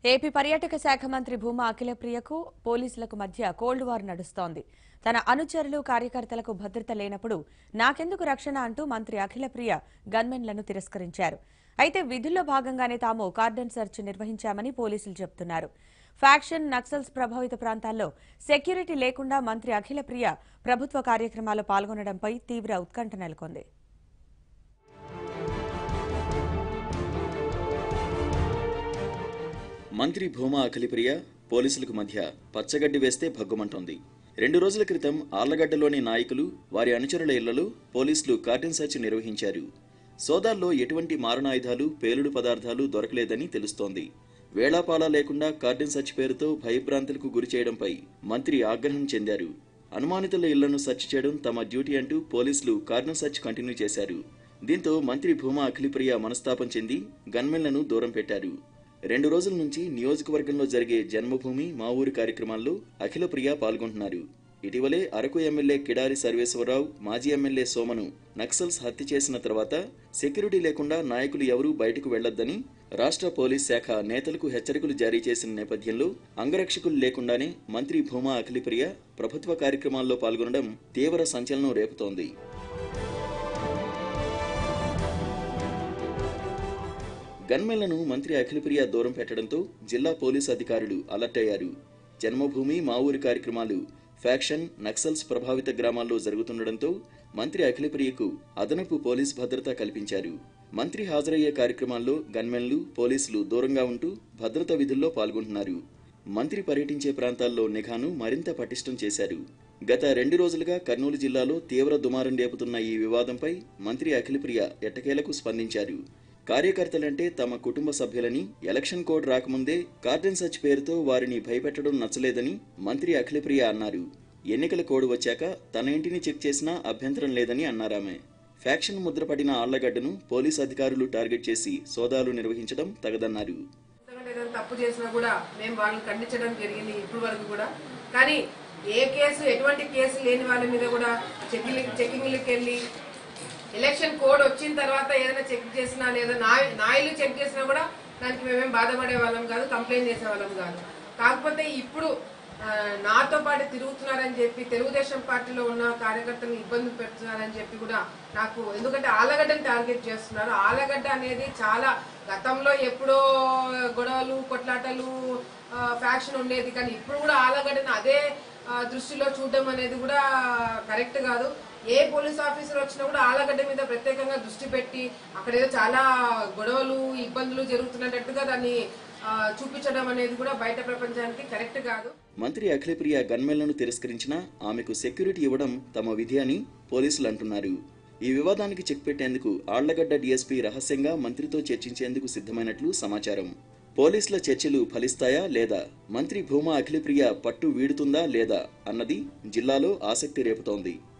AP పర్యాటక శాఖ మంత్రి భూమా అఖిలప్రియకు పోలీసులకు మధ్య కోల్డ్ వార్ నడుస్తోంది తన అనుచరులు కార్యకర్తలకు భద్రత లేనప్పుడు నాకెందుకు రక్షణ అంటూ మంత్రి అఖిలప్రియ గన్మెన్లను తిరస్కరించారు అయితే విధుల్లో భాగంగానే తాము కార్డన్ సెర్చ్ నిర్వహించామని పోలీసులు చెబుతున్నారు ఫ్యాక్షన్ నక్సల్స్ ప్రభావిత ప్రాంతాల్లో సెక్యూరిటీ లేకుండా మంత్రి అఖిలప్రియ ప్రభుత్వ కార్యక్రమాల్లో పాల్గొనడంపై తీవ్ర ఉత్కంఠ నెలకొంది మంత్రి భూమా అఖిలప్రియ పోలీసులకు మధ్య పచ్చగడ్డి వేస్తే భగ్గుమంటోంది రెండు రోజుల క్రితం ఆళ్లగడ్డలోని నాయకులు వారి అనుచరుల ఇళ్లలో పోలీసులు కార్టన్ సెర్చ్ నిర్వహించారు సోదాల్లో ఎటువంటి మారణాయుధాలు పేలుడు పదార్థాలు దొరకలేదని తెలుస్తోంది వేళాపాలా లేకుండా కార్టన్ సెర్చ్ పేరుతో భయభ్రాంతులకు గురి చేయడంపై మంత్రి ఆగ్రహం చెందారు అనుమానితుల ఇళ్లను సెర్చ్ చేయడం తమ డ్యూటీ అంటూ పోలీసులు కార్డన్ సెర్చ్ కంటిన్యూ చేశారు దీంతో మంత్రి భూమా అఖిలప్రియ మనస్తాపం చెంది గన్మెన్లను దూరం పెట్టారు రెండు రోజుల నుంచి నియోజకవర్గంలో జరిగే జన్మభూమి మా ఊరి కార్యక్రమాల్లో అఖిలప్రియ పాల్గొంటున్నారు ఇటీవలే అరకు ఎమ్మెల్యే కిడారి సర్వేశ్వరరావు మాజీ ఎమ్మెల్యే సోమను నక్సల్స్ హత్య చేసిన తర్వాత సెక్యూరిటీ లేకుండా నాయకులు ఎవరూ బయటకు వెళ్లొద్దని రాష్ట్ర పోలీస్ శాఖ నేతలకు హెచ్చరికలు జారీ చేసిన నేపథ్యంలో అంగరక్షకులు లేకుండానే మంత్రి భూమా అఖిలప్రియ ప్రభుత్వ కార్యక్రమాల్లో పాల్గొనడం తీవ్ర సంచలనం రేపుతోంది గన్మెన్లను మంత్రి అఖిలప్రియ దూరం పెట్టడంతో జిల్లా పోలీసు అధికారులు అలర్ట్ అయ్యారు జన్మభూమి మా ఊరి కార్యక్రమాలు ఫ్యాక్షన్ నక్సల్స్ ప్రభావిత గ్రామాల్లో జరుగుతుండటంతో మంత్రి అఖిలప్రియకు అదనపు పోలీస్ భద్రత కల్పించారు మంత్రి హాజరయ్యే కార్యక్రమాల్లో గన్మెన్లు పోలీసులు దూరంగా ఉంటూ భద్రత విధుల్లో పాల్గొంటున్నారు మంత్రి పర్యటించే ప్రాంతాల్లో నిఘాను మరింత పటిష్టం చేశారు గత రెండు రోజులుగా కర్నూలు జిల్లాలో తీవ్ర దుమారం రేపుతున్న ఈ వివాదంపై మంత్రి అఖిలప్రియ ఎట్టకేలకు స్పందించారు కార్యకర్తలంటే తమ కుటుంబ సభ్యులని ఎలక్షన్ కోడ్ రాకముందే కార్డన్ సర్చ్ పేరుతో వారిని భయపెట్టడం నచ్చలేదని మంత్రి అఖిలప్రియ అన్నారు ఎన్నికల కోడ్ వచ్చాక తన ఇంటిని చెక్ చేసినా అభ్యంతరం లేదని అన్నారామె ఫ్యాక్షన్ ముద్రపడిన ఆళ్లగడ్డను పోలీసు అధికారులు టార్గెట్ చేసి సోదాలు నిర్వహించడం తగదన్నారు ఎందుకంటే ఏదైనా తప్పు చేసినా కూడా మేము వాళ్ళని ఖండించడం జరిగింది ఇప్పటి వరకు కూడా కానీ ఏ కేసు ఎటువంటి కేసు లేని వాళ్ళ మీద కూడా చెకింగ్ చెకింగ్లకి వెళ్ళి ఎలక్షన్ కోడ్ వచ్చిన తర్వాత ఏదైనా చెక్ చేసినా లేదా నా- నాయలు చెక్ చేసినా కూడా దానికి మేమేం బాధపడే వాళ్ళం కాదు కంప్లైంట్ చేసే వాళ్ళం కాదు కాకపోతే ఇప్పుడు ఆ, నాతో పాటు తిరుగుతున్నారని చెప్పి తెలుగుదేశం పార్టీలో ఉన్న కార్యకర్తలను ఇబ్బంది పెడుతున్నారని చెప్పి కూడా నాకు ఎందుకంటే ఆలగడ్డని టార్గెట్ చేస్తున్నారు ఆలగడ్డ అనేది చాలా గతంలో ఎప్పుడో గొడవలు కొట్లాటలు ఫ్యాక్షన్ ఉండేది కానీ ఇప్పుడు కూడా ఆలగడ్డని అదే ఆ, దృష్టిలో చూడడం అనేది కూడా కరెక్ట్ కాదు ఏ పోలీస్ ఆఫీసర్ వచ్చినా కూడా ఆలగడ్డ మీద ప్రత్యేకంగా దృష్టి పెట్టి అక్కడ ఏదో చాలా గొడవలు ఇబ్బందులు జరుగుతున్నట్టుగా దాన్ని ఆ, చూపించడం అనేది కూడా బయట ప్రపంచానికి కరెక్ట్ కాదు మంత్రి అఖిలప్రియ గన్మెన్లను తిరస్కరించినా ఆమెకు సెక్యూరిటీ ఇవ్వడం తమ విధి అని పోలీసులు అంటున్నారు ఈ వివాదానికి చెక్ పెట్టేందుకు ఆళ్లగడ్డ డీఎస్పీ రహస్యంగా మంత్రితో చర్చించేందుకు సిద్ధమైనట్లు సమాచారం పోలీసుల చర్చలు ఫలిస్తాయా లేదా మంత్రి భూమా అఖిలప్రియ పట్టు వీడుతుందా లేదా అన్నది జిల్లాలో ఆసక్తి రేపుతోంది